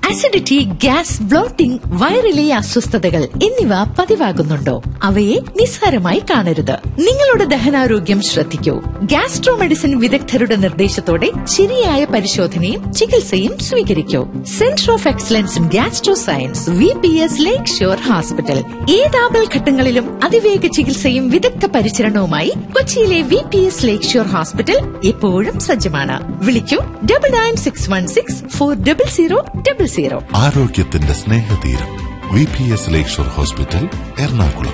acidity gas blotting വയറിലെ അസ്വസ്ഥതകൾ എന്നിവ പതിവാകുന്നുണ്ടോ അവയെ നിസ്സാരമായി കാണരുത് നിങ്ങളുടെ ദഹനാരോഗ്യം ശ്രദ്ധിക്കൂ ഗ്യാസ്ട്രോ മെഡിസിൻ വിദഗ്ധരുടെ നിർദ്ദേശത്തോടെ ശരിയായ പരിശോധനയും ചികിത്സയും സ്വീകരിക്കൂ centre of excellence in gastro science V P S lake shore hospital ഏതാപൽ ഘട്ടങ്ങളിലും അതിവേഗ ചികിത്സയും വിദഗ്ധ പരിചരണവുമായി കൊച്ചിയിലെ V P S lake shore hospital എപ്പോഴും സജ്ജമാണ് വിളിക്കൂ double nine six one six four double zero double zero ആരോഗ്യത്തിന്റെ സ്നേഹതീരം V P S lakeshore hospital Ernakulam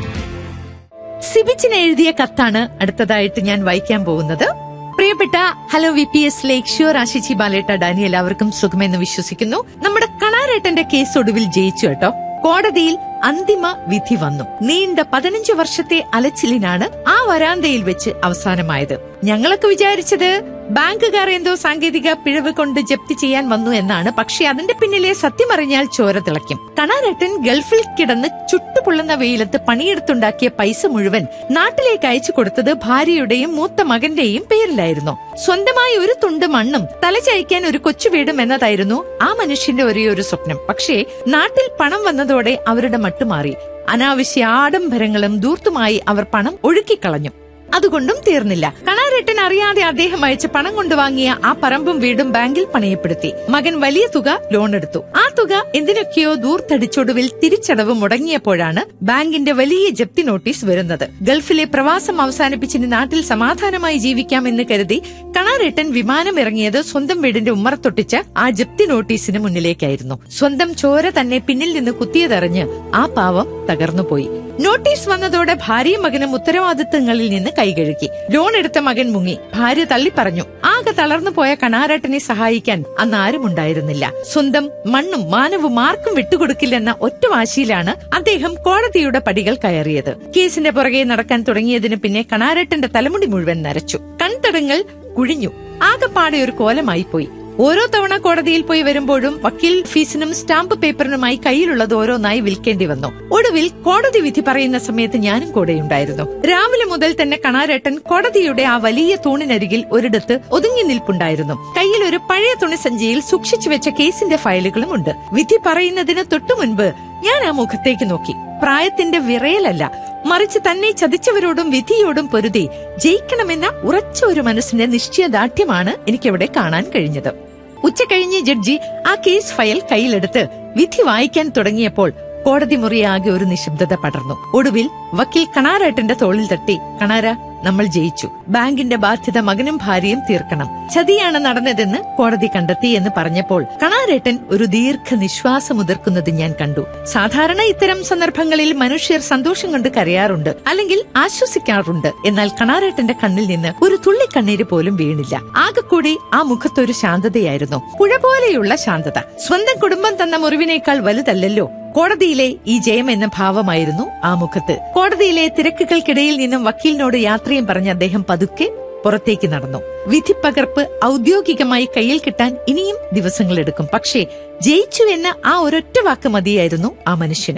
സിബിച്ചിന് എഴുതിയ കത്താണ് അടുത്തതായിട്ട് ഞാൻ വായിക്കാൻ പോകുന്നത് പ്രിയപ്പെട്ട hello V P S lake shore ആശിച്ചി ബാലേട്ട ഡാനി എല്ലാവർക്കും സുഖമെന്ന് വിശ്വസിക്കുന്നു നമ്മുടെ കണാരേട്ടന്റെ കേസ് ഒടുവിൽ ജയിച്ചു കേട്ടോ കോടതിയിൽ അന്തിമ വിധി വന്നു നീണ്ട പതിനഞ്ച് വർഷത്തെ അലച്ചിലിനാണ് ആ വരാന്തയിൽ വെച്ച് അവസാനമായത് ഞങ്ങളൊക്കെ വിചാരിച്ചത് ബാങ്കുകാർ എന്തോ സാങ്കേതിക പിഴവ് കൊണ്ട് ജപ്തി ചെയ്യാൻ വന്നു എന്നാണ് പക്ഷെ അതിന്റെ പിന്നിലെ സത്യമറിഞ്ഞാൽ ചോര തിളയ്ക്കും കണാരട്ടൻ ഗൾഫിൽ കിടന്ന് ചുട്ടുപൊള്ളുന്ന വെയിലത്ത് പണിയെടുത്തുണ്ടാക്കിയ പൈസ മുഴുവൻ നാട്ടിലേക്ക് അയച്ചു കൊടുത്തത് ഭാര്യയുടെയും മൂത്ത മകന്റെയും പേരിലായിരുന്നു സ്വന്തമായി ഒരു തുണ്ട് മണ്ണും തലചായ്ക്കാൻ ഒരു കൊച്ചു വീടും എന്നതായിരുന്നു ആ മനുഷ്യന്റെ ഒരേ ഒരു സ്വപ്നം പക്ഷേ നാട്ടിൽ പണം വന്നതോടെ അവരുടെ മട്ടുമാറി അനാവശ്യ ആഡംബരങ്ങളും ദൂർത്തുമായി അവർ പണം ഒഴുക്കിക്കളഞ്ഞു അതുകൊണ്ടും തീർന്നില്ല കണാരേട്ടൻ അറിയാതെ അദ്ദേഹം അയച്ച പണം കൊണ്ടുവാങ്ങിയ ആ പറമ്പും വീടും ബാങ്കിൽ പണയപ്പെടുത്തി മകൻ വലിയ തുക ലോൺ എടുത്തു ആ തുക എന്തിനൊക്കെയോ ദൂർത്തടിച്ചൊടുവിൽ തിരിച്ചടവ് മുടങ്ങിയപ്പോഴാണ് ബാങ്കിന്റെ വലിയ ജപ്തി നോട്ടീസ് വരുന്നത് ഗൾഫിലെ പ്രവാസം അവസാനിപ്പിച്ചിന് നാട്ടിൽ സമാധാനമായി ജീവിക്കാമെന്ന് കരുതി കണാരേട്ടൻ വിമാനം ഇറങ്ങിയത് സ്വന്തം വീടിന്റെ ഉമ്മറത്തൊട്ടിച്ച ആ ജപ്തി നോട്ടീസിന് മുന്നിലേക്കായിരുന്നു സ്വന്തം ചോര തന്നെ പിന്നിൽ നിന്ന് കുത്തിയതറിഞ്ഞ് ആ പാവം തകർന്നുപോയി നോട്ടീസ് വന്നതോടെ ഭാര്യയും മകനും ഉത്തരവാദിത്തങ്ങളിൽ നിന്ന് കൈകഴുകി ലോൺ എടുത്ത മകൻ മുങ്ങി ഭാര്യ തള്ളിപ്പറഞ്ഞു ആകെ തളർന്നു പോയ കണാരട്ടനെ സഹായിക്കാൻ അന്ന് ആരും ഉണ്ടായിരുന്നില്ല സ്വന്തം മണ്ണും മാനവും ആർക്കും വിട്ടുകൊടുക്കില്ലെന്ന ഒറ്റ വാശിയിലാണ് അദ്ദേഹം കോടതിയുടെ പടികൾ കയറിയത് കേസിന്റെ പുറകെ നടക്കാൻ തുടങ്ങിയതിനു പിന്നെ കണാരട്ടന്റെ തലമുടി മുഴുവൻ നരച്ചു കൺതടങ്ങൾ കുഴിഞ്ഞു ആകെപ്പാടെ ഒരു കോലമായി പോയി ഓരോ തവണ കോടതിയിൽ പോയി വരുമ്പോഴും വക്കീൽ ഫീസിനും സ്റ്റാമ്പ് പേപ്പറിനുമായി കയ്യിലുള്ളത് ഓരോന്നായി വിൽക്കേണ്ടി വന്നു ഒടുവിൽ കോടതി വിധി പറയുന്ന സമയത്ത് ഞാനും കൂടെയുണ്ടായിരുന്നു രാവിലെ മുതൽ തന്നെ കണാരേട്ടൻ കോടതിയുടെ ആ വലിയ തൂണിനരികിൽ ഒരിടത്ത് ഒതുങ്ങി നിൽപ്പുണ്ടായിരുന്നു കയ്യിൽ ഒരു പഴയ തുണിസഞ്ചിയിൽ സൂക്ഷിച്ചു വെച്ച കേസിന്റെ ഫയലുകളും ഉണ്ട് വിധി പറയുന്നതിന് തൊട്ടു മുൻപ് ഞാൻ ആ മുഖത്തേക്ക് നോക്കി പ്രായത്തിന്റെ വിറയലല്ല മറിച്ച് തന്നെ ചതിച്ചവരോടും വിധിയോടും പൊരുതി ജയിക്കണമെന്ന ഉറച്ച ഒരു മനസ്സിന്റെ നിശ്ചയദാർഢ്യമാണ് എനിക്കവിടെ കാണാൻ കഴിഞ്ഞത് ഉച്ചകഴിഞ്ഞ് ജഡ്ജി ആ കേസ് ഫയൽ കയ്യിലെടുത്ത് വിധി വായിക്കാൻ തുടങ്ങിയപ്പോൾ കോടതി മുറിയാകെ ഒരു നിശബ്ദത പടർന്നു ഒടുവിൽ വക്കീൽ കണാരേട്ടന്റെ തോളിൽ തട്ടി കണാര നമ്മൾ ജയിച്ചു ബാങ്കിന്റെ ബാധ്യത മകനും ഭാര്യയും തീർക്കണം ചതിയാണ് നടന്നതെന്ന് കോടതി കണ്ടെത്തി എന്ന് പറഞ്ഞപ്പോൾ കണാരേട്ടൻ ഒരു ദീർഘ നിശ്വാസം ഉതിർക്കുന്നത് ഞാൻ കണ്ടു സാധാരണ ഇത്തരം സന്ദർഭങ്ങളിൽ മനുഷ്യർ സന്തോഷം കൊണ്ട് കരയാറുണ്ട് അല്ലെങ്കിൽ ആശ്വസിക്കാറുണ്ട് എന്നാൽ കണാരേട്ടന്റെ കണ്ണിൽ നിന്ന് ഒരു തുള്ളി കണ്ണീര് പോലും വീണില്ല ആകെക്കൂടി ആ മുഖത്തൊരു ശാന്തതയായിരുന്നു പുഴ പോലെയുള്ള ശാന്തത സ്വന്തം കുടുംബം തന്ന മുറിവിനേക്കാൾ വലുതല്ലല്ലോ കോടതിയിലെ ഈ ജയം എന്ന ഭാവമായിരുന്നു ആ മുഖത്ത് കോടതിയിലെ തിരക്കുകൾക്കിടയിൽ നിന്നും വക്കീലിനോട് യാത്രയും പറഞ്ഞ് അദ്ദേഹം പതുക്കെ പുറത്തേക്ക് നടന്നു വിധിപ്പകർപ്പ് ഔദ്യോഗികമായി കയ്യിൽ കിട്ടാൻ ഇനിയും ദിവസങ്ങളെടുക്കും പക്ഷേ ജയിച്ചു എന്ന ആ ഒരൊറ്റ വാക്ക് മതിയായിരുന്നു ആ മനുഷ്യന്